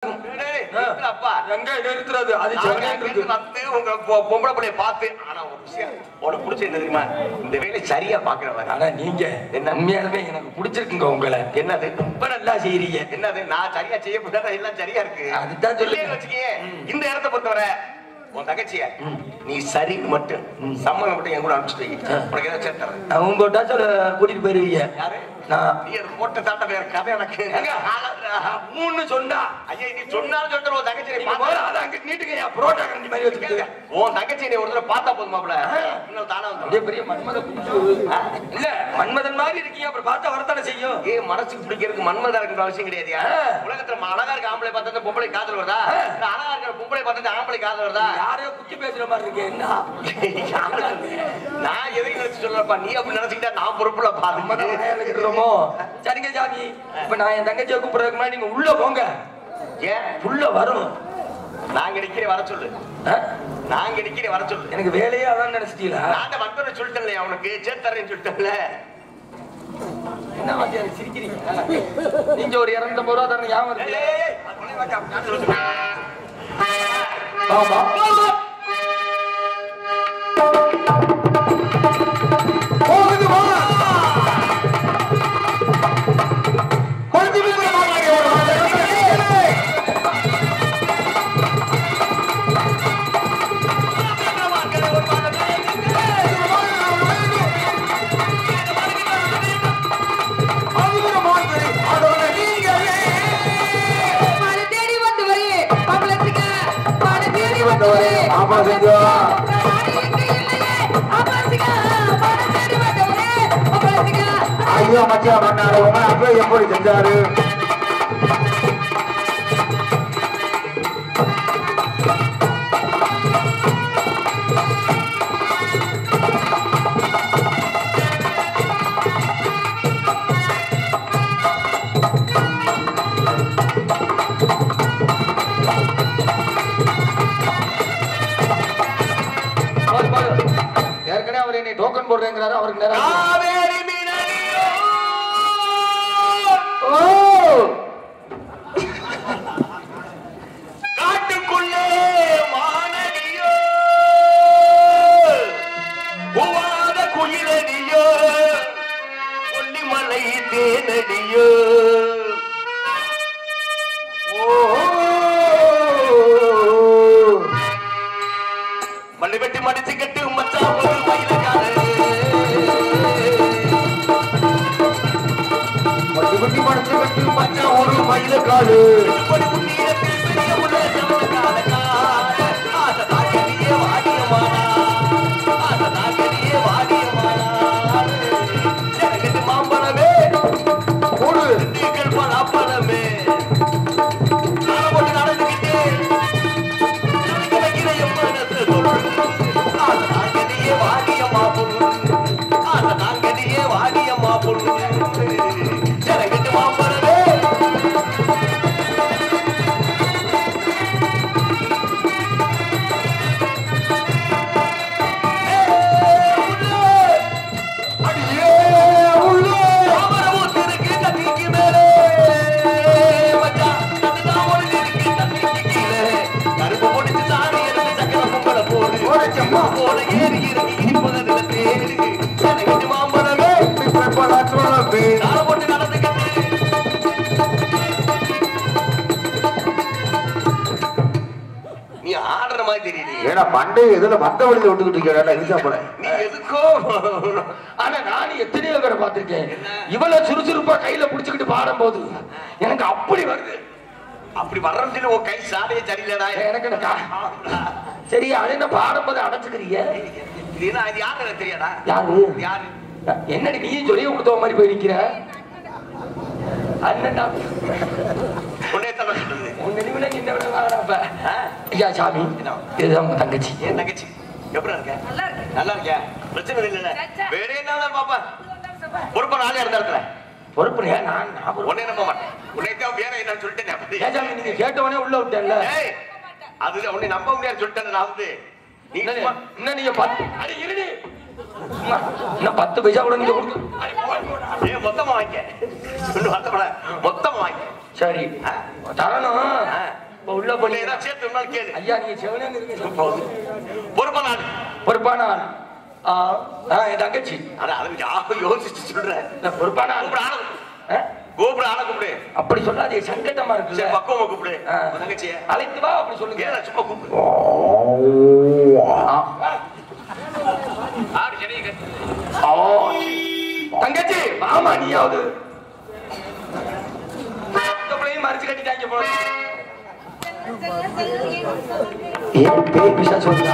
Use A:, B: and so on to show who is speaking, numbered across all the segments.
A: நடக்கும்
B: டேய்,
A: ஆ.
B: நிறுத்துறாப்பா.
A: எங்க நிறுத்துறது அது
B: நாங்க
A: செவனே
B: அங்கிருந்து
A: இருக்கு
B: வந்து உங்க பொ- பொம்பளை பிள்ளைய பார்த்து, ஆனா ஒரு விஷயம், உனக்கு பிடிச்சது என்ன தெரியுமா? இந்த வேலையை சரியா பாக்குறவன்
A: ஆனா நீங்க
B: என்ன?
A: உண்மையாலுமே எனக்கு பிடிச்சிருக்குங்க உங்களை
B: என்னது
A: ரொம்ப நல்லா செய்றீங்க
B: என்னது நான் சரியா செய்ய முடியாத எல்லாம் சரியா இருக்கு
A: அதுதான் சொல்லுங்க.
B: இல்லைன்னு வச்சுக்கயே, இந்த இடத்தை பொறுத்தவரை உன் தங்கச்சிய நீ சரி மட்டும் சம்மதம் மட்டும் என் கூட அனுப்பிச்சு வை. உனக்கு ஏதாவது சேர்த்து தரேன்.
A: அவங்க போட்டா சொல்ல கூட்டிட்டு போயிருவீங்க
B: யாரு
A: நான்
B: நீ அது போட்ட தாண்ட வேற கதை எனக்கு
A: எங்க? மூணு சொன்னா
B: ஐயா நீ சொன்னாலும் சொல்லிட்டு உன் தங்கச்சி நீ
A: நீங்க
B: பார்த்தா-
A: முதல்ல அதை அங்க நீட்டுங்க என் புரோட்டா கரண்டி மாதிரி வச்சுக்கிட்டு
B: உன் தங்கச்சி நீ ஒரு தடவை பார்த்தா போதுமாப்ல இன்னும் தானா வந்து
A: அப்படியே பெரிய மன்மத குஞ்சு இல்ல மன்மதன் மாதிரி இருக்கீங்க அப்புறம் பார்த்தா வரத்தானே செய்யும்
B: ஏ மனசுக்கு பிடிக்கிறதுக்கு மன்மதா இருக்கிற அவசியம் கிடையாதுயா
A: ஆ.
B: உலகத்துல ம- அழகா இருக்க ஆம்பளை பார்த்தா பொம்பளை காதல் வருதா இல்ல அழகா இருக்கிற பொம்பளை பார்த்தா ஆம்பளை காதல் வருதா
A: யாரையோ குத்தி பேசுற மாதிரி இருக்கு என்ன
B: நான் எதையும் நினைச்சு சொல்லப்பா நீ அப்படி நினைச்சுக்கிட்டா நான் பொறுப்புல
A: மன்மத
B: பாருங்க
A: விளையாட்டுக்கு இருக்கிறோமோ சரிங்க சாமி இப்ப நான் என் தங்கச்சியை கூப்பிடுறதுக்கு முன்னாடி நீங்க உள்ள போங்க
B: ஏன்
A: உள்ள வரும்
B: நாங்க நிக்கிறேன் வர சொல்லு
A: ஆ?
B: நாங்க நிக்கிறேன் வர சொல்லு
A: எனக்கு வேலையே அதான் நினைச்சிட்டீங்களா
B: நான் தான் வந்தோன்னு சொல்லிட்டேன்ல அவனுக்கு சேர்த்து தரேன்னு சொல்லிட்டேன்ல
A: என்ன வாத்தியார் சிரிக்கிறீங்க நீங்க ஒரு இரநூத்தம்பது ரூபா தரணும் ஞாபகம்
B: ஏய்,
A: இருக்குல்ல?
B: ஏய், ஏய், அது கொண்டு வாக்கா, நான் சொல்லுவேன்.
A: ஆமா போகுது வா கொஞ்சம் கூட மாட்டாங்க ஒரு மாதிரி. அவங்க மாதிரி அதோட நீங்களே
C: மழை தேடி வந்தவரே பவளத்துக்கு மழை தேடி வந்தவரே
A: ஆமா செஞ்சா
C: நாடு எங்க இல்லையே அமர்சிங்க மழை தேடி வந்தவரே பவளத்துக்கு
A: ஐயோ மச்சான் பண்ணாரு உங்க அப்பா எப்படி செஞ்சாரு ஏற்கனவே அவர் என்னை டோக்கன் போடுறேங்கிறாரு அவருக்கு நேரம்
B: காவேரி மீனடியோ.
A: ஓ
B: காட்டுக்குள்ளே மானடியோ புவாத குயிலடியோ கொல்லிமலை தேனடியோ மல்லி வெட்டி மடிச்சு கட்டு மச்சான் ஒரு மயிலக்காரே
A: பட்டி பட்டி படுத்து கட்டு மச்சான் ஒரு மயில காடு
B: ஒரு முன்னீரத்தில் பெரிய உள்ள சமக்காரக்கார. ஆசை தாக்கடியே வாடியமானா. ஆசை தாக்கடியே வாடியமானா. ஜனகத்து மாம்பழமே,
A: போடு
B: திண்டுக்கல் பலாப்பழமே. நாளை போட்டு நடந்துக்கிட்டு, நடக்க வைக்கிற என் மனசு சொல்லு. ஆசை தாக்கடியே வாடியம்மா பொண்ணு. ஆசை தாக்கடியே வாடியம்மா பொண்ணு. ஜனகத்து மாம்பழமே
A: அடியே உள்ளே
B: தாமரமூத்திருக்கு தண்ணிக்கு மேலே. மச்சான், அதுதான் ஒழுங்கு இருக்கு தண்ணிக்கு கீழே. கருப்பு முடிச்சு தாடி எடுத்து சக்கரை பொங்கலை போடு.
A: போடுச்சம்மா.
B: போல ஏறி இறங்கி இனிப்பதில்ல தேடு. எனக்கு மாம்பழமே,
A: பலாச்சோளப்பே
B: தாளம் போட்டு நடந்துக்கிட்டு. நீ ஆடுற மாதிரி தெரியலையே
A: ஏன்னா பண்டை இதுல வந்த வழியில விட்டுக்கிட்டு இருக்கா இருக்கா போல
B: நீ எதுக்கோ
A: ஆனா நானும் எத்தனையோ பேரை பார்த்திருக்கேன் இவ்வளவு சுறுசுறுப்பா கையில புடிச்சுக்கிட்டு பாடும்போது எனக்கு அப்படி வருது
B: அப்படி வர்றன்னு சொல்லி உன் கை சாலையே சரியில்லடா
A: எனக்கு என்ன சரி அது என்ன பாடும்போது அடைச்சுக்கிறீங்க
B: இது என்ன இது யாரு எனக்கு தெரியாதா
A: யாரு
B: இது யாரு
A: என்னடி நீயும் சொல்லி கொடுத்த மாதிரி போய் நிக்கிற அண்ணன்டா
B: உன்னே தள்ள சொல்றது
A: உன் நினைவுல நீ இந்த விட வாங்கடாப்ப. ஐயா சாமி இதுதான் உங்க தங்கச்சி
B: ஏன் தங்கச்சி எப்படி இருக்க
C: நல்லா இருக்கு
B: நல்லா இருக்கியா பிரச்சனை இல்ல
C: சச்சா.
B: வேற என்ன பாப்பா பொறுப்பா நாளே இருந்த இடத்துல
A: பொறுப்பு நான் நான் பொறுப்பு.
B: உன்னை நம்ப மாட்டேன் உன்னை தான் வேற என்னன்னு சொல்லிட்டேன் அப்படி.
A: ஏன் சாமி நீங்க கேட்டவனே உள்ள விட்டேன்ல
B: ஏய் அது உன்னை நம்ப முடியாது சொல்லிட்டேன் நான் வந்து நீ
A: இன்னும்
B: சும்மா-
A: நீ- இன்னும் நீங்க பத்து அடி இருடி சும்மா, இன்னும் பத்து பைசா கூட நீங்க கொடுக்க அடி, போய், போடா.
B: ஏய் மொத்தமா வாங்கிக்க ஒண்ணு வருத்தப்பட மொத்தமா வாங்கிக்க
A: சரி தரணும்
B: ஆ.
A: போனீங்க
B: ஏதாவது சேர்த்து இருந்தாலும் கேளு
A: ஐயா நீங்க செவனேன்னு இருக்க
B: போகுது பொறுப்பா நாள்
A: பொறுப்பான ஆள் ஆ, ஆ, என் தங்கச்சி
B: அட அதை யாரும் யோசிச்சு சொல்றேன்
A: நான் பொறுப்பான ஆள்
B: கூப்பிடு ஆளை கூப்பிடு.
A: ஆ?
B: கூப்பிடு ஆளை கூப்பிடு
A: அப்படி சொல்லாதே சங்கட்டமா
B: சரி
A: இருக்குல்ல
B: பக்குவமா கூப்பிடு
A: ஆ.
B: உன் தங்கச்சிய
A: அழைத்து வா அப்படி சொல்லுங்க
B: ஏன் சும்மா கூப்பிடு
A: ஆ.
B: ஆடு செடியை கட்டு
A: ஓ. தங்கச்சி மாமா நீயாவது இந்த பிள்ளையும் மறைச்சு கட்டிட்டாங்க போல ஏன் பேய் பிசா சொல்றா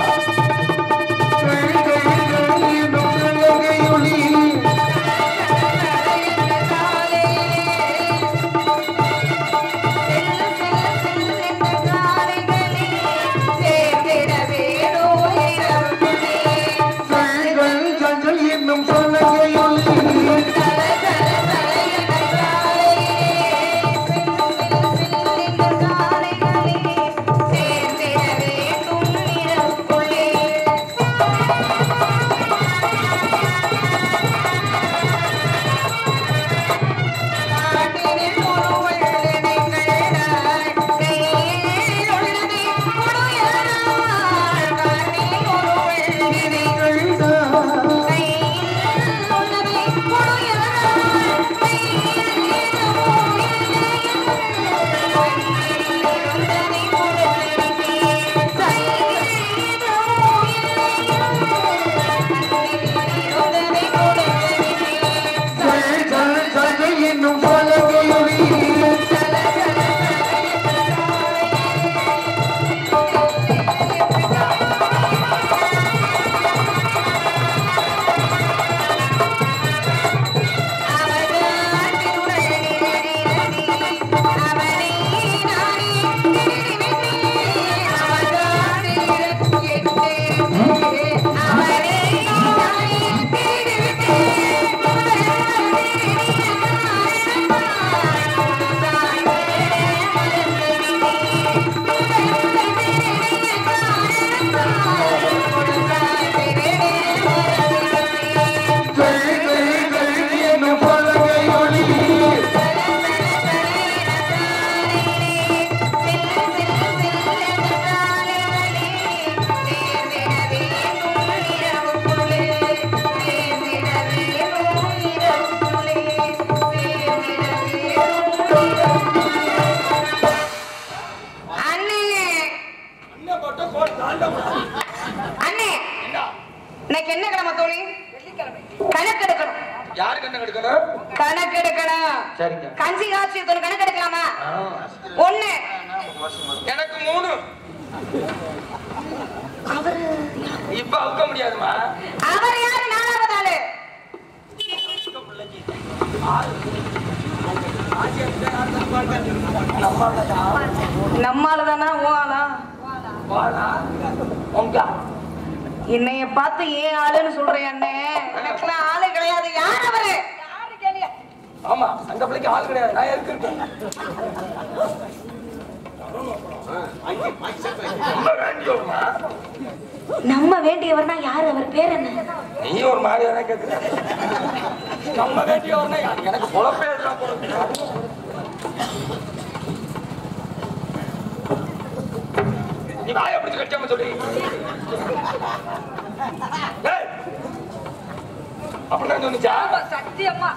C: அண்ணே அண்ணே இன்னைக்கு என்ன கிழமை தோழி கணக்கெடுக்கணும்
A: யாரு கண்ணு கெடுக்கணும்
C: கணக்கெடுக்கணும்
A: சரிங்க
C: கஞ்சி காட்சி ஒரு கணக்கெடுக்கலாமா
A: ஆ.
C: ஒண்ணு
A: எனக்கு மூணு இப்ப அவுக்க முடியாதுமா
C: அவர் யாரு நாலாவது ஆளு நம்மாலதானா ஓ ஆளா
A: வாடா உங்க
C: என்னைய பார்த்து ஏன் ஆளுன்னு சொல்றேன் அண்ணே எனக்குலாம் ஆளு கிடையாது யார் அவரு
A: ஆமா அந்த பிள்ளைக்கு ஆள் கிடையாது நான் இருக்கேன் ரொம்ப வேண்டியவருமா
C: நம்ம வேண்டியவர்னா யாரு அவர் பேர் என்ன
A: நீ ஒரு மாதிரியான கேட்குற நம்ம வேண்டியவர்னா யாரு? எனக்கு பொழப்பே இல்லை பொழப்பு. நீ வாயை பிடிச்சு கட்டாம சொல்லி ஏய், அப்படிதான் சொன்னிச்சா
C: சத்தியம்மா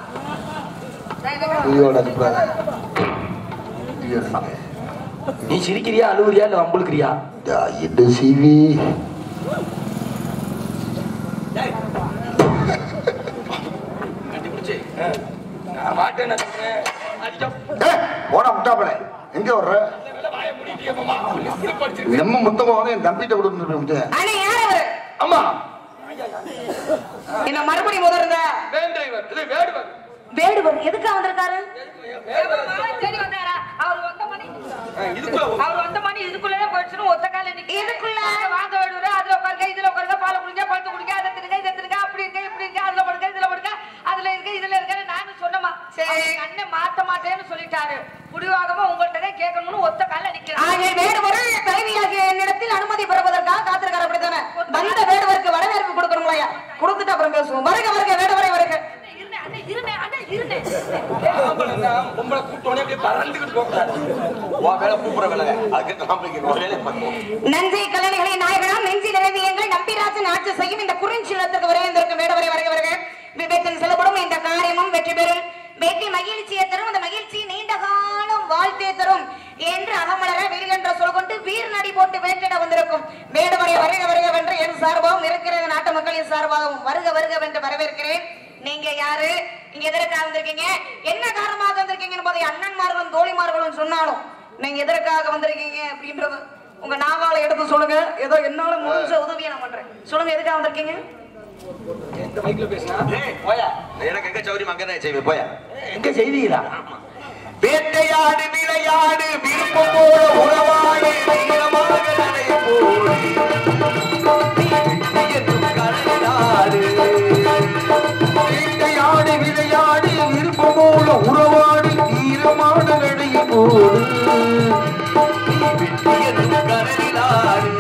A: நீ சிரிக்கிறியா அழுவுறியா இல்ல வம்புழுக்கிறியா
D: என்ன சிவி
B: கண்டுபிடிச்சு
A: நான் மாட்டேன் நான் சொன்னேன். அடிச்சா
D: போடா முட்டாப்பளே எங்க வர்ற
A: நல்ல வாயை மூடிட்டியே மாமா. அவன் எப்படி படிச்சிருக்க?
D: நம்ம முத்தமா வந்து என் தம்பிட்ட கொடுத்து
C: அண்ணே யார் அவரு
A: அம்மா
C: என்ன மறுபடியும் முதல்ல
A: வேண்டியவர் இது வேடுவர்
C: வேடுவர் எதுக்கு வந்திருக்காரு
A: வேடுவர்
E: தேடி வந்தாரா? அவர் வந்த மணி
A: இதுக்குள்ள
E: அவர் வந்த மணி இதுக்குள்ளதான் போயிடுச்சுன்னு ஒத்த கால நிக்க
C: இதுக்குள்ள?
E: வாங்க வேடுவரு அதுல உட்காருங்க இதுல உட்காருங்க பால குடிங்க பழுத்து குடிங்க அதை திருங்க இதை திருங்க அப்படி இருக்க இப்படி இருக்க அதுல படுங்க இதுல படுங்க அதுல இருக்க இதுல இருக்க நானும் சொன்னமா
C: சரி.
E: அவங்க அண்ணன் மாத்த மாட்டேன்னு சொல்லிட்டாரு முடிவாகமா உங்கள்ட்ட தான் கேட்கணும்னு ஒத்த கால நிக்கிறேன்
C: ஆகிய வேடுவர் தலைவியாகிய என்னிடத்தில் அனுமதி பெறுவதற்காக காத்திருக்கார் அப்படித்தானே வந்த வேடுவருக்கு வரவேற்பு கொடுக்கணுங்களா கொடுத்துட்டு அப்புறம் பேசுவோம் வருக வருக வேடுவரை வருக
E: இருந்தேன் அண்ணன் இருந்தேன் அண்ணன் இருந்தேன்
A: ஆம்பளைன்னா பொம்பளை கூட்டோனே அப்படியே பறந்துக்கிட்டு போகிறாரு
B: உன் வேலை கூப்பிடுற வேலை அதுக்கு நாமளுக்கு ஒரு வேலையை பண்ணுவோம்
C: நஞ்சை கல்லணைகளை நாயகனாம் நெஞ்சி நிலவியங்கள் நம்பிராஜன் ஆட்சி செய்யும் இந்த குறிஞ்சிலத்துக்கு விரைந்திருக்கும் மேடவரை வருக வருக விவேகன் செல்லப்படும் இந்த காரியமும் வெற்றி பெறும் வெற்றி மகிழ்ச்சியை தரும் அந்த மகிழ்ச்சி நீண்ட காலம் வாழ்த்தே தரும் என்று அகமலர வீரென்ற சொல் கொண்டு வீர் நடி போட்டு வேட்டிட வந்திருக்கும் மேடவரை வருக வருக வென்று என் சார்பாகவும் இருக்கிற நாட்டு மக்களின் சார்பாகவும் வருக வருக வென்று வரவேற்கிறேன் நீங்க யாரு இங்க எதற்காக வந்திருக்கீங்க என்ன காரணமாக வந்திருக்கீங்க என்பதை அண்ணன்மார்களும் தோழிமார்களும் சொன்னாலும் நீங்க எதற்காக வந்திருக்கீங்க அப்படின்றது உங்க நாவால எடுத்து சொல்லுங்க ஏதோ என்னால முடிஞ்ச உதவியை நான் பண்றேன் சொல்லுங்க எதுக்காக வந்திருக்கீங்க
A: எந்த மைக்ல பேசினா
B: ஏய் போயா எனக்கு எங்க சௌரியம் அங்கே தான் செய்வேன் போயா
A: எங்க செய்திகளா
B: வேட்டையாடு விளையாடு விருப்பம் போல உறவாடு வீரமாக நடை போடு நீ என்னும் கடலாடு
D: வேட்டையாடி விளையாடி விருப்பமோல உறவாடி தீரமான நடையை போடு
B: நீ வெற்றி என்னும் கடலிலாடு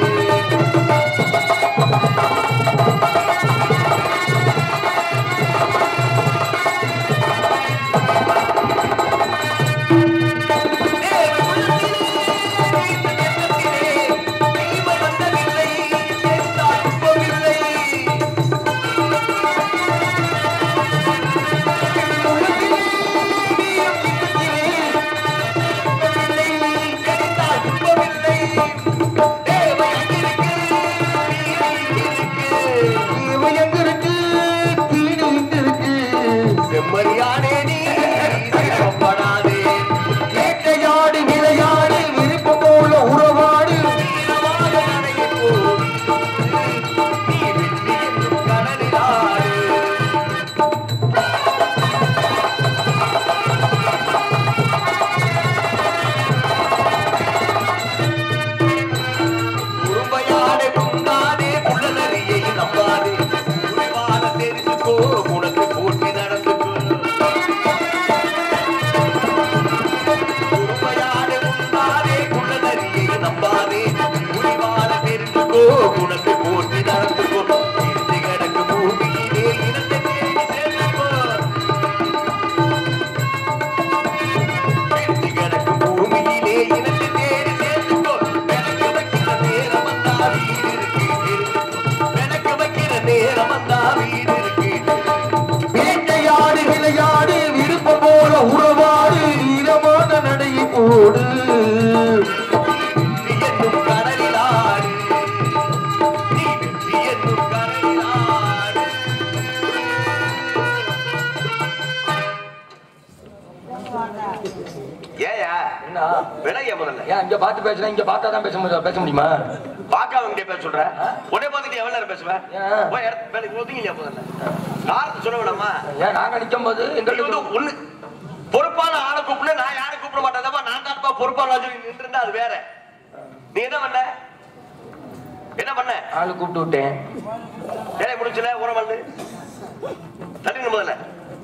D: இவன் எங்க இருக்கு தீனி எங்க இருக்கு
B: செம்மறியானே நீ சிரமப்படாதே
D: வேட்டையாடி விளையாடி விருப்பமோல உறவாடி
B: வீரமாக நடையை போடு நீ வெற்றி என்னும் கடலிலாடு உருமையாடே குண்டாடே புள்ளநரியை நம்பாதே உரிவான தெரிஞ்சுக்கோ உனக்கு போட்டி நடந்துக்கோ உருமையாடே குண்டாடே புள்ளநரியை நம்பாதே உரிவான தெரிஞ்சுக்கோ உனக்கு போட்டி நடந்துக்கோ இருந்து கிடக்கு பூமியிலே இனத்தை தேடி சேர்ந்துக்கோ இருந்து கிடக்கு பூமியிலே இனத்தை தேடி சேர்ந்துக்கோ விளக்கு வைக்கிற நேரம் வந்தா வீடு இருக்கு விளக்கு வைக்கிற நேரம் வந்தா வீடு இருக்கு
D: வேட்டையாடி விளையாடி விருப்பமோல உறவாடி ஈரமான நடையை போடு
B: வெற்றி என்னும் கடலிலாடு நீ வெற்றி என்னும் கடலிலாடு ஏயா
A: என்ன
B: விலைய முதல்ல
A: ஏன் இங்க பார்த்து பேசுனா இங்க பார்த்தா தான் பேச முடியும் பேச முடியுமா
B: பாக்காம இங்கே பேச சொல்ற உடனே பார்த்துட்டு எவ்வளவு நேரம் பேசுவேன்
A: ஏன்?
B: போய் இடத்து வேலைக்கு ஒதுங்கிலையா முதல்ல காரணத்தை சொல்ல விடாமா
A: ஏன் நாங்க நிக்கும் போது
B: நீ வந்து
A: எங்களுக்கு
B: ஒண்ணு பொறுப்பான ஆளை கூப்பிடு நான் யாரை கூப்பிட மாட்டேன் நான் தான்ப்பா பொறுப்பான ஆளு நின்று இருந்தா அது வேற நீ என்ன பண்ண என்ன பண்ண
A: ஆளு கூப்பிட்டு விட்டேன்
B: வேலை முடிச்சல உரம் வந்து தள்ளி முதல்ல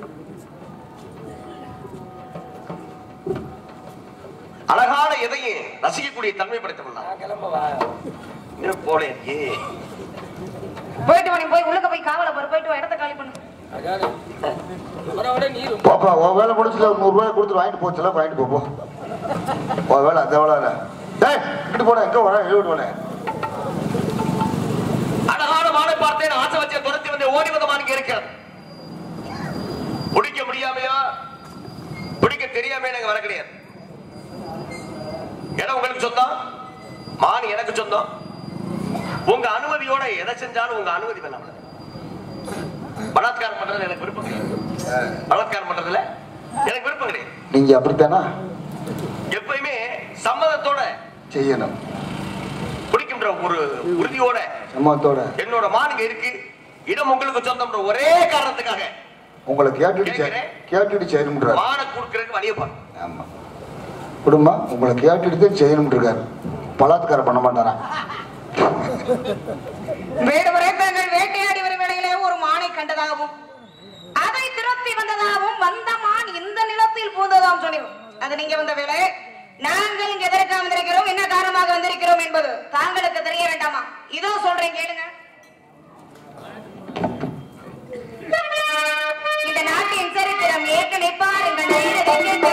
B: அழகான எதையும் ரசிக்கக்கூடிய தன்மை படைத்தவன்
A: நான் கிளம்பவா
B: இன்னும் போலே ஏ
C: போயிட்டு வா நீ போய் உள்ளக்க போய் காவல பாரு போயிட்டு வா இடத்த காலி பண்ணு
A: அதாவது வர வர நீ ரொம்ப
D: பாப்பா உன் வேலை முடிச்சுல ஒரு நூறு ரூபாய் கொடுத்து வாங்கிட்டு போச்சுல வாங்கிட்டு போ, போ உன் வேலை அந்த வேலை இல்ல. டேய் இங்கிட்டு போனேன் எங்க வரேன் எழுவிட்டு போனேன்
B: அழகான மானை பார்த்தேன் ஆசை வச்ச துரத்தி வந்து ஓடி வந்த மானுக்கு இருக்கிறது பிடிக்க முடியாமையோ பிடிக்க தெரியாம எனக்கு வர கிடையாது இடம் உங்களுக்கு சொந்தம் மான் எனக்கு சொந்தம் உங்க அனுமதியோட எதை செஞ்சாலும் உங்க அனுமதி வேணாம் பலாத்காரம் பண்றதுல எனக்கு விருப்பம் கிடையாது பலாத்காரம் பண்றதுல எனக்கு விருப்பம் கிடையாது
D: நீங்க அப்படித்தானா
B: எப்பயுமே சம்மதத்தோட
D: செய்யணும்
B: பிடிக்கின்ற ஒரு உறுதியோட
D: சம்மத்தோட
B: என்னோட மானுங்க இருக்கு இடம் உங்களுக்கு சொந்தம்ன்ற ஒரே காரணத்துக்காக
D: உங்களை கேட்டுட்டு செய்-
B: கேட்கிறேன்.
D: கேட்டுட்டு செய்யணும்ன்றார்
B: மான கொடுக்கறதுக்கு வழியை பாரு
D: ஆமா குடும்பம் உங்களை கேட்டுட்டு தான் செய்யணும்னு இருக்காரு பலாத்காரம் பண்ண மாட்டாரா
C: வேடு தங்கள் வேட்டையாடி வரும் வேளையிலே ஒரு மானை கண்டதாகவும் அதை திருப்பி வந்ததாகவும் வந்த மான் இந்த நிலத்தில் பூந்ததாகவும் சொன்னோம் அது நீங்க வந்த வேலை நாங்கள் இங்க எதற்காக வந்திருக்கிறோம் என்ன காரணமாக வந்திருக்கிறோம் என்பது தாங்களுக்கு தெரிய வேண்டாமா இதோ சொல்றேன் கேளுங்க இந்த நாட்டின் சரித்திரம் ஏற்கனவே பாருங்கள்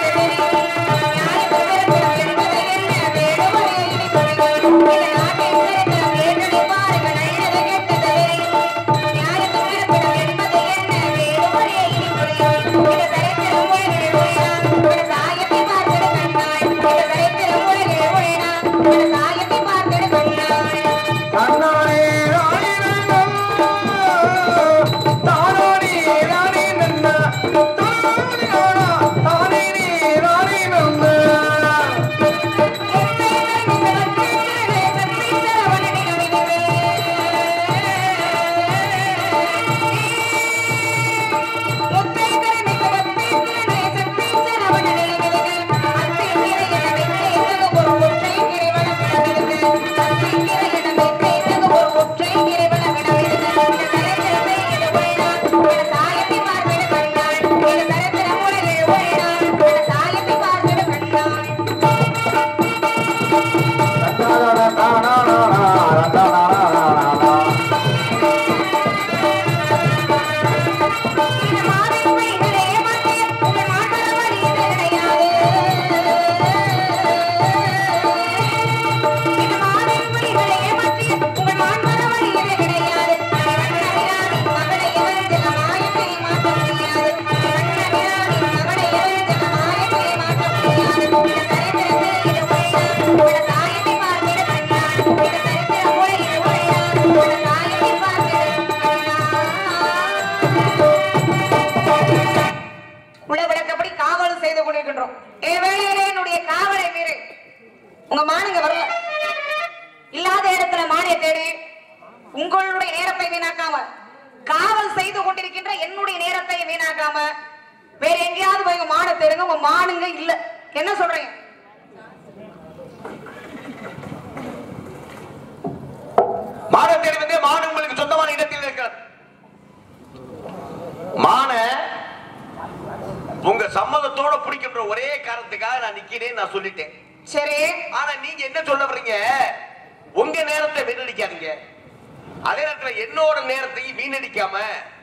C: இங்க வரல இல்லாத இடத்துல மானிய தேடி உங்களுடைய நேரத்தை வீணாக்காம காவல் செய்து கொண்டிருக்கின்ற என்னுடைய நேரத்தை வீணாக்காம வேற எங்கேயாவது போய் உங்க மானை தேடுங்க உங்க மானுங்க இல்ல என்ன சொல்றீங்க
B: மானத்தேடி வந்து மான் உங்களுக்கு சொந்தமான இடத்தில் இருக்கிறது மான உங்க சம்மதத்தோட பிடிக்கின்ற ஒரே காரணத்துக்காக நான் நிக்கிறேன் நான் சொல்லிட்டேன்
C: சரி
B: ஆனா நீங்க என்ன சொல்ல வர்றீங்க உங்க நேரத்தை வீணடிக்காதீங்க அதே நேரத்துல என்னோட நேரத்தையும் வீணடிக்காம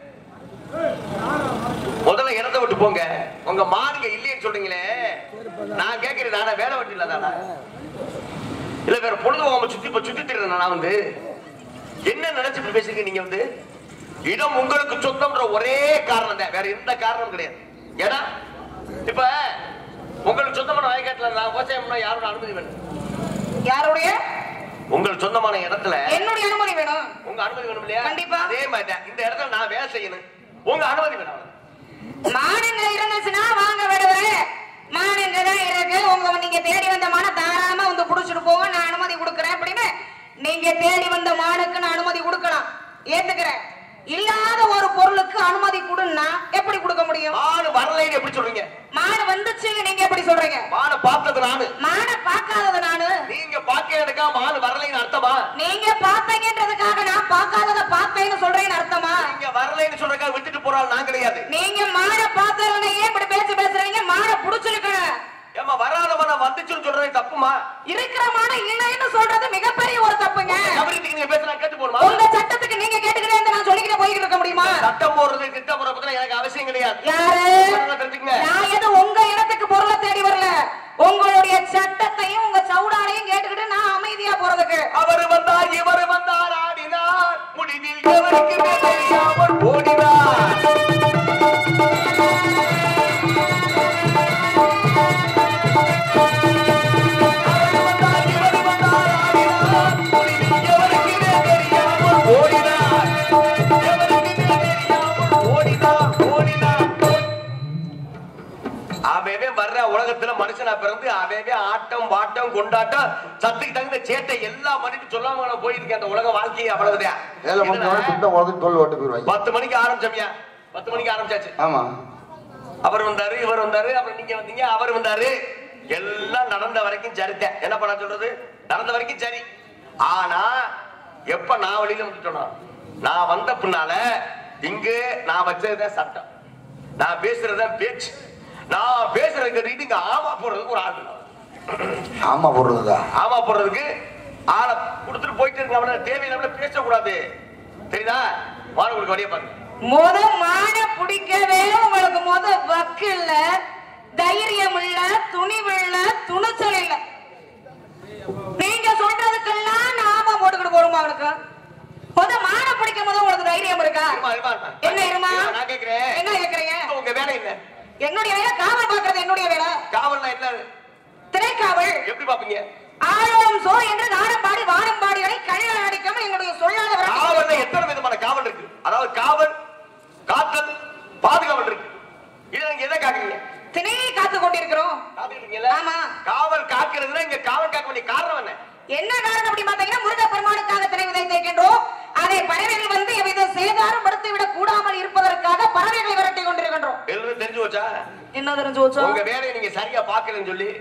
B: முதல்ல இடத்த விட்டு போங்க உங்க மானுங்க இல்லைன்னு சொல்றீங்களே நான் கேட்கிறேன் நானா வேலை வெட்டி இல்லாதானா இல்ல வேற பொழுது உங்க சுத்தி இப்ப சுத்தி திரிறேன் நான் வந்து என்ன நினைச்சு இப்படி பேசுறீங்க நீங்க வந்து இடம் உங்களுக்கு சொந்தம்ன்ற ஒரே காரணம் தான் வேற எந்த காரணமும் கிடையாது ஏன்னா இப்ப உங்களுக்கு சொந்தமான வயக்காட்டுல நான் விவசாயம் பண்ணா யாரோட அனுமதி வேணும்
C: யாருடைய
B: உங்களுக்கு சொந்தமான இடத்துல
C: என்னுடைய அனுமதி வேணும்
B: உங்க அனுமதி வேணும் இல்லையா
C: கண்டிப்பா.
B: அதே மாதிரி தான். இந்த இடத்துல நான் வேலை செய்யணும் உங்க அனுமதி வேணும்
C: மானுங்க இருந்துச்சுன்னா வாங்க விடுவேன் மானுங்க தான் இருக்கு உங்க நீங்க தேடி வந்த மான தாராளமா வந்து புடிச்சிட்டு போங்க நான் அனுமதி கொடுக்குறேன் அப்படின்னு நீங்க தேடி வந்த மானுக்கு நான் அனுமதி கொடுக்கலாம் ஏத்துக்கிறேன் இல்லாத ஒரு பொருளுக்கு அனுமதி கொடுன்னா எப்படி கொடுக்க முடியும்
B: மானு வரலைன்னு எப்படி சொல்றீங்க
C: மாடு வந்துச்சு நீங்க எப்படி சொல்றீங்க
B: மானு பார்த்தது நானு
C: மானை பார்க்காதது நானு
B: நீங்க பாக்க எடுக்கா மானு வரலைன்னு அர்த்தமா
C: நீங்க பார்த்தீங்கன்றதுக்காக நான் பார்க்காதத பார்த்தேன்னு சொல்றேன்னு அர்த்தமா
B: நீங்க வரலைன்னு சொல்றக்கா விட்டுட்டு போறாள் நான் கிடையாது
C: நீங்க மானை பார்த்ததுலயே இப்படி பேச்சு பேசுறீங்க மானை புடிச்சிருக்கணும்
B: ஏமா வராத மனம் வந்துச்சுன்னு சொல்றது தப்புமா
C: இருக்கிற மான இல்லைன்னு சொல்றது மிகப்பெரிய ஒரு தப்புங்க
B: கபடிக்கு நீங்க பேசுனா கேட்டு போடுமா
C: உங்க சட்டத்துக்கு நீங்க கேட்டுக்கிறேன் நான் சொல்லிக்கிட்டே போய்கிட்டு இருக்க முடியுமா
B: சட்டம் போடுறது திட்டம் போடுறது பத்தி எனக்கு அவசியம் கிடையாது
C: யாரு
B: சொல்றத தெரிஞ்சுக்கங்க.
C: நான் எது உங்க இடத்துக்கு பொருளை தேடி வரல உங்களுடைய சட்டத்தையும் உங்க சவுடாலையும் கேட்டுக்கிட்டு நான் அமைதியா போறதுக்கு
B: அவர் வந்தார் இவர் வந்தார் ஆடினார் முடிவில் எவருக்கு தெரியாமல் ஓடினார் அவர் வந்தார், இவர் வந்தார், ஆடினார். முடிவில் எவருக்குமே தெரியாமல் ஓடினார். எவருக்குமே தெரியாமல் ஓடினார், ஓடினார், ஓடி- அவவே வர்ற உலகத்துல மனுஷனா பிறந்து அவவே ஆட்டம் பாட்டம் கொண்டாட்டம் சத்துக்கு தகுந்த சேட்டை எல்லாம் பண்ணிட்டு சொல்லாம நான் போயிருக்கேன் அந்த உலக வாழ்க்கையை அவ்வளவுதான்
D: ஏழை மணி
B: இதுல
D: திட்டம் உடனே தோல் ஓட்டு போயிடுவாங்க
B: பத்து மணிக்கு ஆரம்பிச்சோம்யா பத்து மணிக்கு ஆரம்பிச்சாச்சு
D: ஆமா
B: அவர் வந்தாரு இவர் வந்தாரு அப்புறம் நீங்க வந்தீங்க அவர் வந்தாரு எல்லாம் நடந்த வரைக்கும் சரித்தேன் என்ன பண்ண சொல்றது நடந்த வரைக்கும் சரி ஆனா எப்ப நான் வெளியில வந்துட்டோம்னா நான் வந்த பின்னால இங்கு நான் வச்சதுதான் சட்டம் நான் பேசுறதுதான் பேச்சு நான் பேசுறதுக்கு கேட்டுக்கிட்டு இங்க ஆமா போடுறதுக்கு ஒரு ஆள் வேணும்.
D: ஆமா போடுறதா
B: ஆமா போடுறதுக்கு ஆளை கொடுத்துட்டு போயிட்டு இருக்க அவன தேவையில்லாம பேசக்கூடாது தெரியுதா மாணவர்களுக்கு வழிய பாருங்க
C: முத மான பிடிக்கவே உங்களுக்கு முத வக்கு இல்ல தைரியம் இல்ல துணிவு இல்ல துணிச்சல் இல்ல நீங்க சொல்றதுக்கெல்லாம் நாம போட்டுக்கிட்டு போறோமா அவனுக்கு முத மான பிடிக்கும் போது உங்களுக்கு தைரியம் இருக்கா
B: இருமா, இருமா, இருமா.
C: என்ன இருமா
B: இருமா, நான் கேக்குறேன்
C: என்ன கேக்குறீங்க
B: இப்ப உங்க வேலை என்ன
C: என்னுடைய வேலை காவல் பாக்குறது என்னுடைய வேலை
B: காவல்னா என்ன
C: திரைக்காவல்
B: எப்படி பாப்பீங்க
C: ஆழம் சோ என்று நாடம்பாடி வானம்பாடிகளை கழிவு அடிக்காம எங்களுடைய சொல்லாத
B: காவல்ல எத்தனை விதமான காவல் இருக்கு அதாவது காவல் காத்தல் பாதுகாவல் இருக்கு இதுல நீங்க எதை காக்குறீங்க
C: திணையை காத்து கொண்டிருக்கிறோம்
B: காத்துக்கிட்டீங்கல்ல?
C: ஆமா.
B: காவல் காக்கிறதுல இங்க காவல் காக்க வேண்டிய காரணம் என்ன
C: என்ன காரணம் அப்படி பாத்தீங்கன்னா முருக பெருமானுக்காக திரை விதைத்திருக்கின்றோம் அதை பறவைகள் வந்து எவ்வித சேதாரம் படுத்தி விடக் கூடாமல் இருப்பதற்காக பறவைகளை விரட்டி கொண்டிருக்கின்றோம்
B: எல்லாரும் தெரிஞ்சு வச்சா
C: என்ன தெரிஞ்சு வச்சோம்
B: உங்க வேலையை நீங்க சரியா பாக்கலன்னு சொல்லி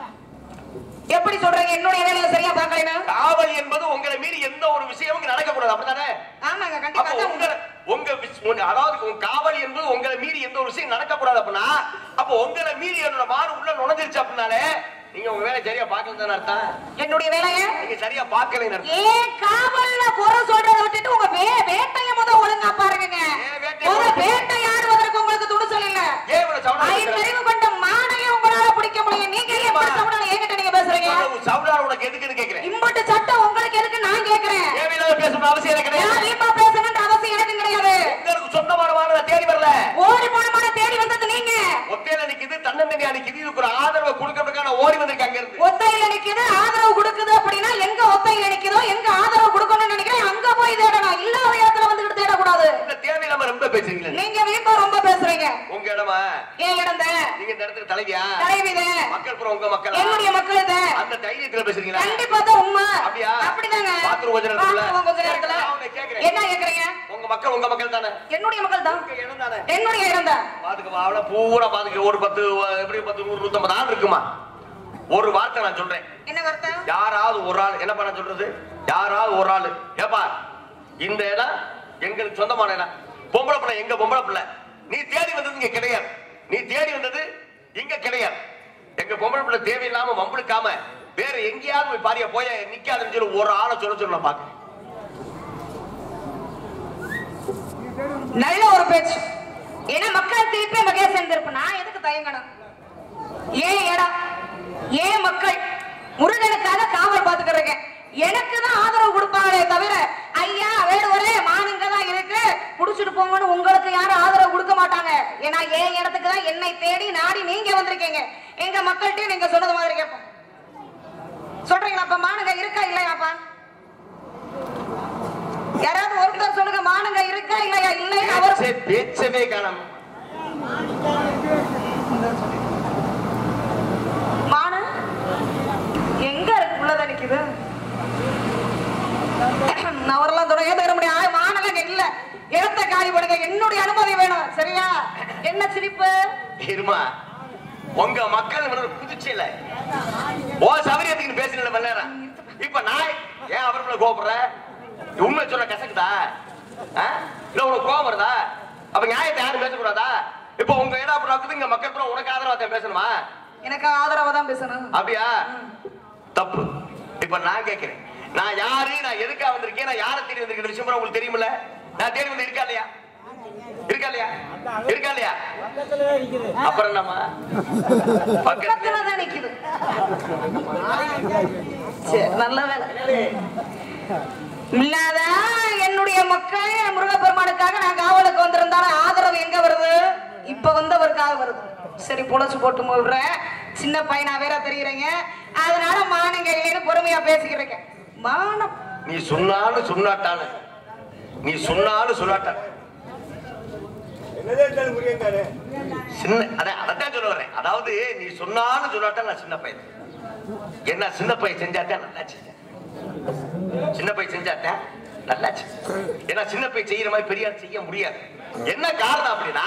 C: எப்படி சொல்றீங்க என்னுடைய வேலையை சரியா பாக்கலைன்னா
B: காவல் என்பது உங்களை மீறி எந்த ஒரு விஷயமும் இங்க நடக்கக்கூடாது அப்படித்தானே
C: ஆமாங்க
B: அப்ப
C: கண்டிப்பா தான்
B: உங்க உங்க விஷ்- உங்க- அதாவது உங்க காவல் என்பது உங்களை மீறி எந்த ஒரு விஷயம் நடக்கக்கூடாது அப்படின்னா அப்ப உங்களை மீறி என்னோட மாறு உள்ள நுழைஞ்சிருச்சு அப்படின்னாலே நீங்க உங்க வேலை சரியா பாக்கலன்னு அர்த்தம்
C: என்னுடைய வேலையை
B: நீங்க சரியா பாக்கலைன்னு அர்த்தம்
C: ஏன் காவல்ல குறை சொல்றதை விட்டுட்டு உங்க வே வேட்டைய முத ஒழுங்கா பாருங்க
B: ஏன் வேட்டையை
C: முத
B: பாருங்க?
C: வேட்டையாடுவதற்கு உங்களுக்கு துணிச்சல் இல்ல
B: ஏன் இவ்வளவு சவுண்டா பேசுற?
C: ஐந்தறிவு கொண்ட மானையை உங்களால பிடிக்க முடியும் நீங்க எப்படி சவுடால என்கிட்ட நீங்க பேசுறீங்க
B: இவ்வளவு சவுண்டான உனக்கு எதுக்குன்னு கேக்குறேன்
C: இம்பட்டு சட்டம் உங்களுக்கு எதுக்கு நான் கேக்குறேன்
B: தேவையில்லாத பேசணும் அவசியம் எனக்கு
C: யார்
B: கிடையாது
C: வீம்பா பேசணும்ன்ற அவசியம் எனக்கு கிடையாது
B: உங்களுக்கு சொந்தமான வாழ தேடி வரல
C: ஓடி போனமான தேடி வந்தது நீங்க
B: ஒத்தையில நிக்குது தன்னந்தனியா நிக்குது இதுக்கு ஒரு ஆதரவை கொடுக்கறதுக்கான ஓடி வந்திருக்க அங்க இருந்து
C: ஒத்தையில நிக்குது ஆதரவு கொடுக்குது அப்படின்னா எங்க ஒத்தையில நிக்குதோ எங்க ஆதரவு கொடுக்கணும்னு நினைக்கிறேன் அங்க போய் தேடணும் இல்லாத இடத்துல வந்துகிட்டு தேடக்கூடாது
B: இந்த தேவையில்லாம ரொம்ப பேசுறீங்களே
C: நீங்க வீம்பா ரொம்ப பேசுறீங்க
B: உங்க இடமா
C: ஏன் இடந்த
B: நீங்க இந்த இடத்துக்கு தலைவியா
C: தலைவித
B: மக்கள் புறம் உங்க மக்கள்
C: என்னுடைய மக்கள் இத
B: அந்த தைரியத்துல பேசுறீங்களா
C: கண்டிப்பா தான் உண்மை
B: அப்படியா?
C: அப்படிதாங்க
B: பாத்ரூம் கொஞ்ச நேரத்துக்குள்ள?
C: பாத்ரூம் கொஞ்ச நேரத்துல
B: நான் உன்னை கேக்குறேன்.
C: என்ன கேக்குறீங்க
B: உங்க மக்கள் உங்க மக்கள் தானே
C: என்னுடைய மக்கள் தான்
B: உங்க இடம் தானே
C: என்னுடைய இடம் தான்
B: பாத்துக்க அவள பூரா பாத்துக்க ஒரு பத்து எப்படி பத்து நூறு நூத்தம்பது ஆள் இருக்குமா ஒரு வார்த்தை நான் சொல்றேன்
C: என்ன வார்த்தை
B: யாராவது ஒரு ஆள் என்ன பண்ண சொல்றது யாராவது ஒரு ஆள் ஏப்பா இந்த இடம் எங்களுக்கு சொந்தமான இடம் பொம்பளை பிள்ளை எங்க பொம்பளை பிள்ளை நீ தேடி வந்தது இங்க கிடையாது நீ தேடி வந்தது இங்க கிடையாது எங்க பொம்பளை பிள்ளை தேவையில்லாம வம்பளுக்காம வேற எங்கேயாவது போய் பாரியா போய நிக்காதுன்னு சொல்லி ஒரு ஆளை சொல்ல சொல்ல நான் பாக்க
C: நல்ல ஒரு பேச்சு ஏன்னா மக்கள் திருப்பி நம்ம கேஸ் இருந்திருப்ப நான் எதுக்கு தயங்கணும் ஏன் இடம் ஏன் மக்கள் முருகனுக்காக காவல் பாத்துக்கிறேங்க எனக்கு தான் ஆதரவு கொடுப்பாங்களே தவிர ஐயா வேடுவரே மானுங்க தான் இருக்கு புடிச்சிட்டு போங்கன்னு உங்களுக்கு யாரும் ஆதரவு கொடுக்க மாட்டாங்க ஏன்னா ஏன் இடத்துக்கு தான் என்னை தேடி நாடி நீங்க வந்திருக்கீங்க எங்க மக்கள்கிட்ட நீங்க சொன்னது மாதிரி கேட்போம் சொல்றீங்களாப்பா மானுங்க இருக்கா இல்லையாப்பா யாராவது ஒருத்தர் சொல்லுங்க மானுங்க இருக்கா இல்லையா இல்லைன்னு அவர்
B: பேச்சே பேச்சவே காணாம
C: மானு எங்க இருக்கு உள்ளத நிக்குது நான் வரலாம் தொடங்க தர முடியும் மானல இல்ல இடத்த காலி பண்ணுங்க என்னுடைய அனுமதி வேணும் சரியா என்ன சிரிப்பு
B: இருமா உங்க மக்கள் புதுச்சில ஓ சௌரியத்துக்கு பேசின நேரம் இப்ப நான் ஏன் அவர்களை கோபப்படுற உண்மை சொல்ல கசக்குதா ஆ? இல்ல உனக்கு கோபம் வருதா அப்ப நியாயத்தை யாரும் பேசக்கூடாதா இப்ப உங்க இடம் அப்படி இருக்குது இங்க மக்கள் பூரா உனக்கு ஆதரவா தான் பேசணுமா
C: எனக்கு ஆதரவா தான் பேசணும்
B: அப்படியா தப்பு இப்ப நான் கேட்கிறேன் நான் யாரு நான் எதுக்காக வந்திருக்கேன் நான் யாரை தேடி வந்திருக்கேன் விஷயம் பூரா உங்களுக்கு தெரியுமில்ல நான் தேடி வந்து இருக்கா இல்லையா இருக்கா இல்லையா இருக்கா இல்லையா அப்புறம் என்னம்மா பக்கத்துல
C: பக்கத்துல தான் நிக்குது சரி, நல்ல வேலை இல்லாத என்னுடைய மக்கள் முருகப்பெருமானுக்காக நான் காவலுக்கு வந்திருந்தாலும் ஆதரவு எங்க வருது இப்ப வந்தவருக்காக வருது சரி பொழைச்சு போட்டு விடுறேன் சின்ன பையனா வேற தெரியுறீங்க அதனால மானங்க இல்லைன்னு பொறுமையா பேசிக்கிறீங்க மானம்
B: நீ சொன்னாலும் சொன்னாட்டானு நீ சொன்னாலும் சொல்லாட்டான் சின்ன அதான் அதான் சொல்ல வரேன் அதாவது நீ சொன்னாலும் சொல்லாட்டா நான் சின்ன பையன் என்ன சின்ன பையன் செஞ்சாத்தான் நல்லா செஞ்சேன் சின்ன பையன் செஞ்சாத்தான் நல்லா செஞ்சேன் ஏன்னா சின்ன பையன் செய்யற மாதிரி பெரியார் செய்ய முடியாது என்ன காரணம் அப்படின்னா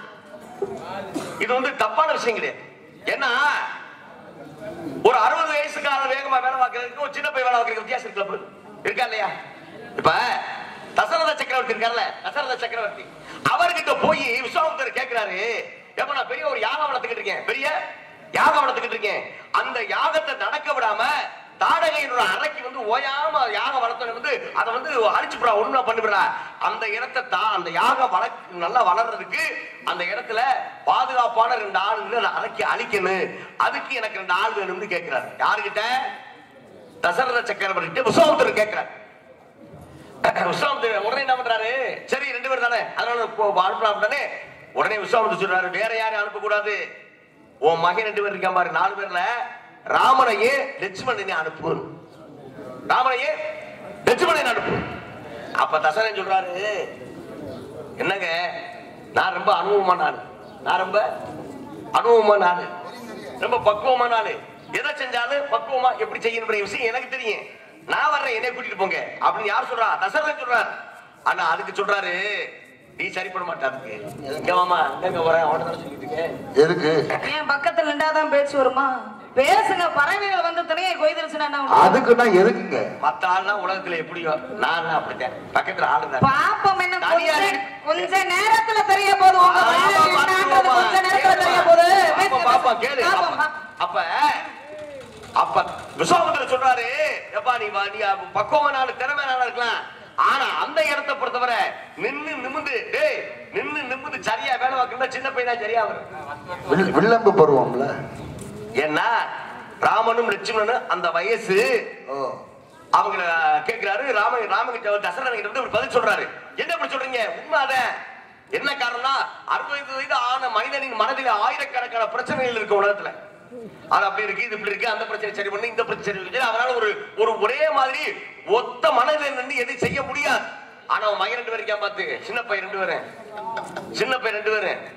B: இது வந்து தப்பான விஷயம் கிடையாது ஏன்னா ஒரு அறுபது வயசுக்காரன் வேகமா வேலை பார்க்கறதுக்கு ஒரு சின்ன பையன் வேலை பார்க்கறதுக்கு வித்தியாசம் இருக்குல்ல இருக்கா இல்லையா இப்ப தசரத சக்கரவர்த்தி இருக்கார்ல தசரத சக்கரவர்த்தி அவர்கிட்ட போய் விஸ்வாமித்தர் கேட்கிறாரு எப்ப நான் பெரிய ஒரு யாகம் வளர்த்துக்கிட்டு இருக்கேன் பெரிய யாகம் வளர்த்துக்கிட்டு இருக்கேன் அந்த யாகத்தை நடக்க விடாம தாடகையினோட அறைக்கு வந்து ஓயாம யாகம் வளர்த்தவன் வந்து அதை வந்து அழிச்சுப்புறா ஒண்ணு பண்ணிவிடுறா அந்த இடத்தை தான் அந்த யாகம் வள நல்லா வளர்றதுக்கு அந்த இடத்துல பாதுகாப்பான ரெண்டு ஆளுங்களை நான் அறைக்கு அழிக்கணும் அதுக்கு எனக்கு ரெண்டு ஆள் வேணும்னு கேட்கிறாரு யாருகிட்ட தசரத சக்கரவர்த்தி விஸ்வாமித்தர் கேட்கிறார் விஸ்வாமித்தர் உடனே என்ன பண்றாரு சரி ரெண்டு பேர் தானே அதனால இப்போ அனுப்பலாம் தானே உடனே விஸ்வாமித்தர் சொல்றாரு வேற யாரையும் அனுப்ப கூடாது உன் மகன் ரெண்டு பேர் இருக்கான் பாரு நாலு பேர்ல ராமனையே லட்சுமணனை அனுப்பு ராமனையே லட்சுமணனை அனுப்பு அப்ப தசரன் சொல்றாரு என்னங்க நான் ரொம்ப அனுபவமான ஆளு நான் ரொம்ப அனுபவமான ஆளு ரொம்ப பக்குவமான ஆளு எதை செஞ்சாலும் பக்குவமா எப்படி செய்யணுன்ற விஷயம் எனக்கு தெரியும் நான் வர்றேன் என்னை கூட்டிட்டு போங்க அப்படின்னு யார் சொல்றா தசரன் சொல்றார் ஆனா அதுக்கு சொல்றாரு நீ சரிப்பட மாட்டா அதுக்கு எங்க மாமா எங்க வரேன் அவன தான் சொல்லிட்டு இருக்கேன்
D: எதுக்கு
C: ஏன் பக்கத்துல நின்றாதான் பேச்சு வருமா பேசுங்க பறவைகள் வந்து துணையை கொய்திருச்சுன்னா என்ன பண்ணுவீங்க?
D: அதுக்குன்னா எதுக்குங்க
B: மத்த ஆள்லாம் உலகத்துல எப்படியோ நான் அப்படித்தான் பக்கத்துல ஆளு தான்
C: பாப்பம் என்ன
B: தனியா
C: கொஞ்ச
B: இரு.
C: கொஞ்ச நேரத்துல தெரிய போகுது உங்க
B: ஆமா,
C: வயது என்னன்றது
B: பாத்துக்கோமா.
C: கொஞ்ச நேரத்துல தெரிய போகுது
B: கேளுமா.
C: பேசுங்க,
B: பாப்பா, பாப்பா,
C: பேசுங்க.
B: கேளு.
C: பாப்போம்,
B: அப்ப அப்ப அப்ப விஸ்வாமித்திரர் சொல்றாரு எப்பா நீ வா, நீ பக்குவமான ஆளு திறமையான ஆளா இருக்கலாம் ஆனா அந்த இடத்தை பொறுத்தவரை நின்னு நிமிந்து டேய் நின்னு நிமிந்து சரியா வேலை பார்க்கணும் சின்ன பையனா சரியா வரும்
D: வில்- வில்லம்பு பருவம்ல
B: ஏன்னா ராமனும் லட்சுமணனும் அந்த வயசு
D: ஓ
B: அவங்கள கேக்குறாரு ராம ராமகிட்ட தசரன் கிட்ட வந்து இவர் பதில் சொல்றாரு என்ன இப்படி சொல்றீங்க உண்மைதான் என்ன காரணம்னா அறுபது வயது ஆன மனிதனின் மனதில் ஆயிரக்கணக்கான பிரச்சனைகள் இருக்கு உலகத்துல அது அப்படி இருக்கு இது இப்படி இருக்கு அந்த பிரச்சனை சரி பண்ணு இந்த பிரச்சனை சரி பண்ணு. அவனால ஒரு ஒரு ஒரே மாதிரி ஒத்த மனதில் நின்று எதையும் செய்ய முடியாது ஆனா அவன் மகன் ரெண்டு பேரும் இருக்கான் பார்த்து சின்ன பையன் ரெண்டு பேரும் சின்ன பையன் ரெண்டு பேரும்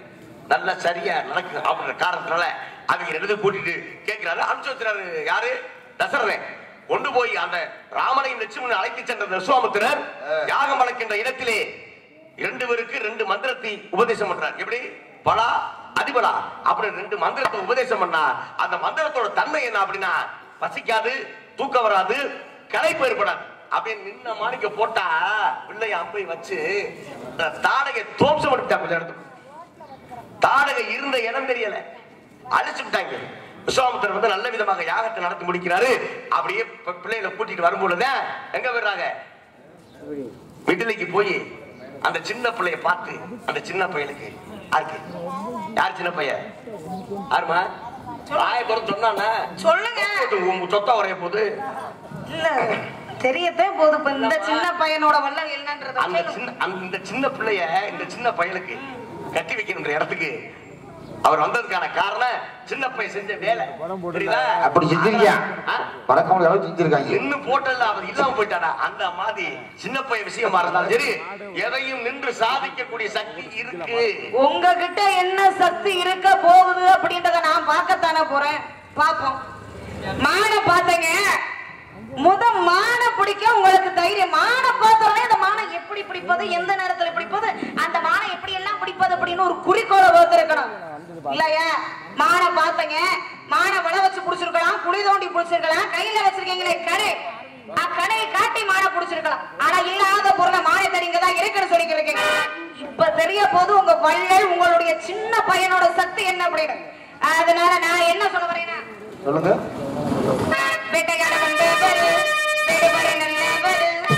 B: நல்லா சரியா நடக்கும் அப்படின்ற காரணத்தினால அவங்க ரெண்டு பேரும் கூட்டிட்டு கேட்கிறாரு அனுப்பிச்சு வச்சுறாரு யாரு தசரதன் கொண்டு போய் அந்த ராமனை லட்சுமணன் அழைத்து சென்ற விஸ்வாமித்திரர் யாகம் வளர்க்கின்ற இடத்திலே இரண்டு பேருக்கு ரெண்டு மந்திரத்தை உபதேசம் பண்றார் எப்படி பலா அதிபலா அப்படி ரெண்டு மந்திரத்தை உபதேசம் பண்ணா அந்த மந்திரத்தோட தன்மை என்ன அப்படின்னா பசிக்காது தூக்கம் வராது களைப்பு ஏற்படாது அப்படின்னு நின்ன மாணிக்க போட்டா பிள்ளைய அம்பை வச்சு அந்த தாடகை தோம்சம் பண்ணிட்டா கொஞ்சம் இடத்துக்கு தாடகை இருந்த இடம் தெரியல அழிச்சு விட்டாங்க விஸ்வாமித்திரர் வந்து நல்ல விதமாக யாகத்தை நடத்தி முடிக்கிறாரு அப்படியே பி- பிள்ளைகளை கூட்டிட்டு வரும்பொழுது எங்க வர்றாங்க விடுதலைக்கு போய் அந்த சின்ன பிள்ளைய பார்த்து அந்த சின்ன பையனுக்கு யாருக்கு யார் சின்ன பையன் யாருமா ராய குறை சொன்னானா
C: சொல்லுங்க
B: உங்க சொத்தா வரைய போது
C: இல்ல தெரியத்தே போது இப்ப இந்த சின்ன பையனோட வல்லல் என்னன்றத
B: அந்த
C: சொல்லுங்க.
B: சின்ன அந்த சின்ன பிள்ளைய இந்த சின்ன பையனுக்கு கட்டி வைக்கின்ற இடத்துக்கு அவர் வந்ததுக்கான காரணம் சின்ன பையன் செஞ்ச வேலை தெரியுதா
D: அப்படி செஞ்சிருக்கியா
B: ஆ?
D: பறக்க முடியாத செஞ்சிருக்காங்க
B: இன்னும் போட்டல அவர் இல்லாம போயிட்டானா அந்த மாதிரி சின்ன பையன் விஷயமா இருந்தாலும் சரி எதையும் நின்று சாதிக்கக்கூடிய சக்தி இருக்கு
C: உங்ககிட்ட என்ன சக்தி இருக்க போகுது அப்படின்றத நான் பார்க்கத்தானே போறேன் பாப்போம் மானை பார்த்தங்க முத மானை பிடிக்க உங்களுக்கு தைரியம் மானை பார்த்தோடனே அந்த மானை எப்படி பிடிப்பது எந்த நேரத்துல பிடிப்பது அந்த மானை எப்படி எல்லாம் பிடிப்பது அப்படின்னு ஒரு குறிக்கோளை வகுத்திருக்கணும் இல்லையா மானை பார்த்தங்க மானை வள வச்சு புடிச்சிருக்கலாம் குழி தோண்டி புடிச்சிருக்கலாம் கையில வச்சிருக்கீங்களே கடை கடையை காட்டி மானை புடிச்சிருக்கலாம் ஆனா இல்லாத பொருளை மானை தெரியுங்க தான் இருக்குன்னு சொல்லிட்டு இருக்கீங்க இப்ப தெரிய போது உங்க வள்ளல் உங்களுடைய சின்ன பையனோட சக்தி என்ன அப்படின்னு அதனால நான் என்ன சொல்ல வரேன்னா
D: சொல்லுங்க
C: வேட்டையாட வந்தவர் வேடுவரை நல்லவர்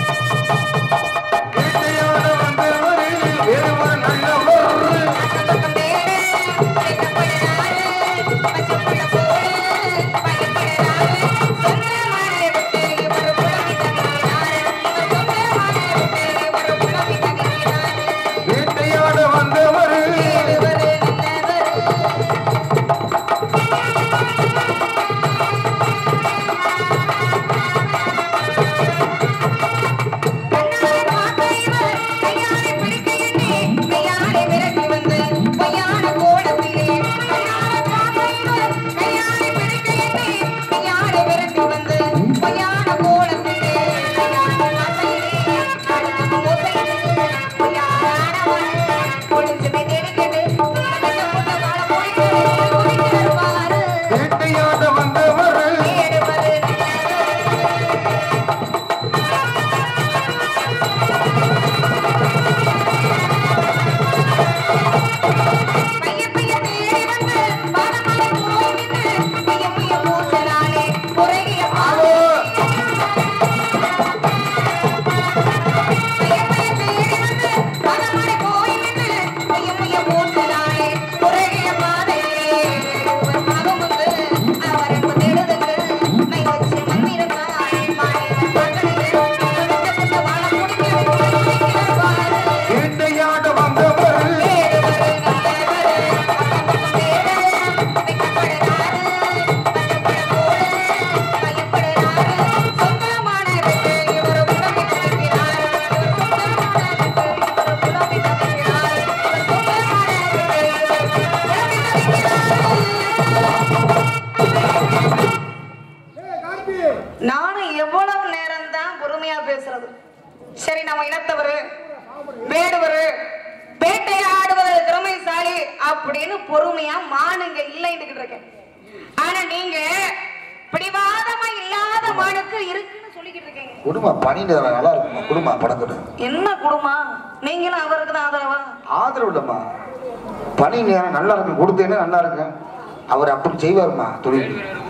C: பக்கம் தேடு வெட்டப்படுறாரு பச்சைப்புள்ள போடு பயப்படுறாரு சொந்தமான விட்டு இவர் புலவி தவிக்கிறாரு இவர் சொந்தமான விட்டு இவர் புலவி தவிக்கிறாரு
D: வேட்டையாட வந்தவர்
C: வேடுவரு நல்லவர்
D: வேட்டையாட வந்தவர்
C: பைய பைய தேடி வந்து பாடமலை போய் நின்று பைய பைய மூச்சலாலே குறைய பாடு பைய பைய தேடி வந்து பாடமலை போய் நின்று பைய பைய மூச்சலாலே குறைய பாதையிலே ஒரு மகம் வந்து அவர் தேடுதுக்கு மை வச்சு மண்ணிருக்காய் மாநில மகளிரே கொடுத்த கொடுத்த வாழ முடிக்க பாரு
D: வேட்டையாட வந்தவர் நானும் எவ்வளவு நேரம் தான் பொறுமையா பேசுறது சரி நம்ம இனத்தவரு வேடுவரு வேட்டையாடுவதில் திறமைசாலி அப்படின்னு பொறுமையா மானுங்க இல்லைன்னு இருக்கேன் ஆனா நீங்க பிடிவாதமா இல்லாத மானுக்கு இருக்குன்னு சொல்லிக்கிட்டு இருக்கீங்க குடும்பம் பணி நேரம் நல்லா இருக்குமா குடும்பம் படக்கட்டும்
C: என்ன குடும்பம் நீங்களும் அவருக்கு தான் ஆதரவா
D: ஆதரவு இல்லைம்மா பணி நேரம் நல்லா இருக்கும் கொடுத்தேனே நல்லா இருக்கும் அவர் அப்படி செய்வாருமா தொழில்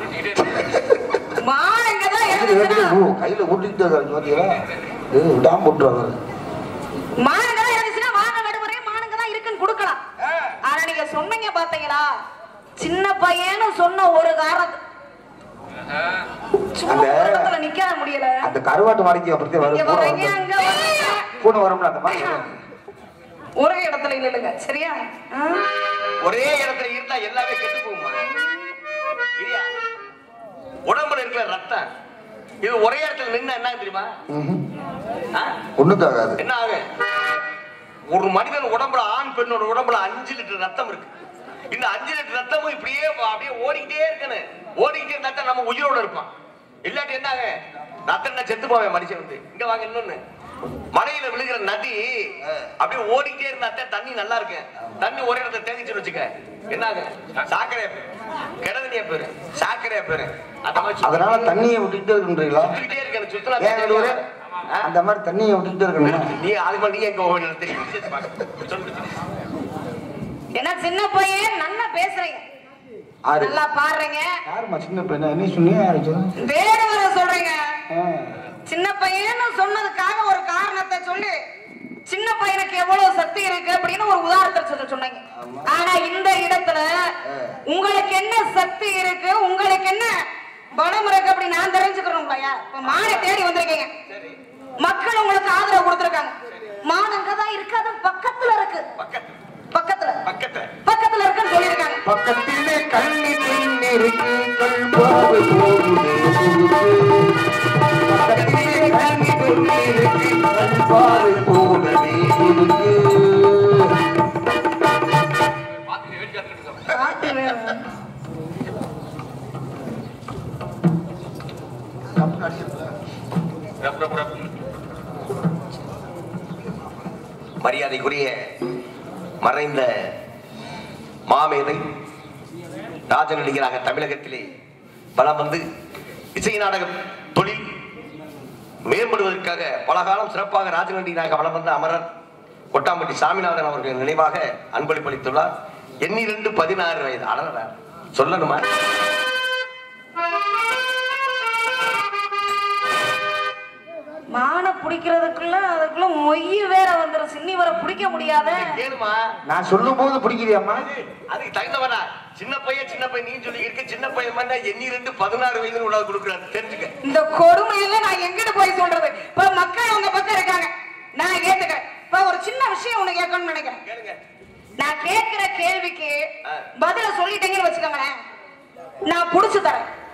C: மானுங்க தான்
D: கையில
C: இருந்துச்சுன்னா
D: ஓ, கையில ஊட்டிக்கிட்டு இருக்காரு பார்த்தீங்களா ஏய், விடாம போட்டுருவாரு
C: மானுங்க தான் இருந்துச்சுன்னா வாங்க நடுவரே மானுங்க தான் இருக்குன்னு கொடுக்கலாம் ஆனா நீங்க சொன்னீங்க பாத்தீங்களா சின்ன பையன்னு சொன்ன ஒரு காரணம் சும்மா
D: அந்த-
C: ஒரு இடத்துல நிக்க முடியல
D: அந்த கருவாட்டு வாடிக்கை அப்படித்தான்
C: இங்க
D: வரும் பூனை
C: வரீங்க
D: வந்து
C: அங்க வரீங்க
D: பூனை வரும்ல அந்த மாதிரி வரும்.
C: ஒரே இடத்துல இல்லைங்க சரியா ஆ?
B: ஒரே இடத்துல இருந்தா எல்லாமே கெட்டு போகுமா இல்லையா உடம்புல இருக்கிற ரத்தம் இது ஒரே இடத்துல நின்னா என்ன தெரியுமா
D: ம்ஹும்.
B: ஆ?
D: ஒண்ணுக்கு ஆகாது
B: என்ன ஆகும் ஒரு மனிதன் உடம்புல ஆண் பெண்ணோட உடம்புல அஞ்சு லிட்டர் ரத்தம் இருக்கு இந்த அஞ்சு லிட்டர் ரத்தமும் இப்படியே அப்படியே ஓடிக்கிட்டே இருக்கணும் ஓடிக்கிட்டே இருந்தா தான் நம்ம உயிரோட இருப்போம் இல்லாட்டி என்னங்க ரத்தம் செத்து போவேன் மனுஷன் வந்து இங்க வாங்க இன்னொன்னு மலையில விழுகிற நதி அப்படியே ஓடிக்கிட்டே இருந்தா தான் தண்ணி நல்லா இருக்கு தண்ணி ஒரே இடத்துல தேங்கிச்சுன்னு வச்சுக்க என்னங்க சாக்கடையா பேரு கிடதனியா பேரு சாக்கடையா பேரு அந்த மாதிரி சுத்தி-
F: அதனால தண்ணியை விட்டுக்கிட்டே இருக்குன்றீங்களா
B: சுத்திக்கிட்டே இருக்கணும் சுத்தினா
F: ஏன் நடுவரே?
B: ஆ?
F: அந்த மாதிரி தண்ணியை விட்டுக்கிட்டே இருக்கணுமா
B: நீ அது மாதிரி நீ எங்க போகணும் தெரியும் சொல்லு
C: ஏன்னா சின்ன பையன் நல்லா பேசுறீங்க
F: ஆறு
C: நல்லா பாடுறீங்க
F: யாரும்மா சின்ன பையனா நீ சொன்னியா யாரு சொல்லு
C: வேடுவரை சொல்றீங்க
F: ஆ.
C: சின்ன பையன்னு சொன்னதுக்காக ஒரு காரணத்தை சொல்லி சின்ன பையனுக்கு எவ்வளவு சக்தி இருக்கு அப்படின்னு ஒரு உதாரணத்தை சொல்ல சொன்னீங்க ஆனா இந்த இடத்துல உங்களுக்கு என்ன சக்தி இருக்கு உங்களுக்கு என்ன பலம் இருக்கு அப்படி நான் தெரிஞ்சுக்கிறோம் இல்லையா இப்ப மானை தேடி வந்திருக்கீங்க மக்கள் உங்களுக்கு ஆதரவு கொடுத்திருக்காங்க மான் அங்கதான் இருக்கு அது பக்கத்துல இருக்கு
B: பக்கத்து
C: பக்கத்துல
B: பக்கத்துல
C: பக்கத்துல இருக்குன்னு சொல்லியிருக்காங்க
F: பக்கத்திலே கண்ணி பெண் இருக்கு கண் பார்வை போகுது பக்கத்திலே கண்ணி பெண் இருக்கு கண் பார்வை போகுது இருக்கு
C: காட்டு வேணும்.
B: மரியாதைக்குரிய மறைந்த மாமேதை ராஜ நடிகராக தமிழகத்திலே பலம் வந்து இசை நாடக தொழில் மேம்படுவதற்காக பல காலம் சிறப்பாக ராஜ நடிகராக வலம் வந்த அமரர் கொட்டாம்பட்டி சாமிநாதன் அவர்கள் நினைவாக அன்பளிப்பளித்துள்ளார் எண்ணிரண்டு பதினாறு வயது அடரா சொல்லணுமா
C: மானை பிடிக்கிறதுக்குள்ள அதுக்குள்ள மொய் வேற வந்துரும் சின்னி வர பிடிக்க முடியாத
B: கேளுமா
F: நான் சொல்லும் போது பிடிக்கிறியாம்மா
B: அதுக்கு தகுந்தவனா சின்ன பையன் சின்ன பையன் நீ சொல்லி இருக்க சின்ன பையன் மாதிரி எண்ணி ரெண்டு பதினாறு வயது உணவு கொடுக்குறாரு தெரிஞ்சுக்க
C: இந்த கொடுமையில நான் எங்கிட்டு போய் சொல்றது இப்ப மக்கள் அவங்க பக்கம் இருக்காங்க நான் ஏத்துக்கிறேன் இப்ப ஒரு சின்ன விஷயம் உனக்கு கேட்கணும்னு நினைக்கிறேன்
B: கேளுங்க
C: நான் கேட்கிற கேள்விக்கு
B: ஆ.
C: பதில சொல்லிட்டீங்கன்னு வச்சுக்கோங்களேன் நான் புடிச்சு தரேன்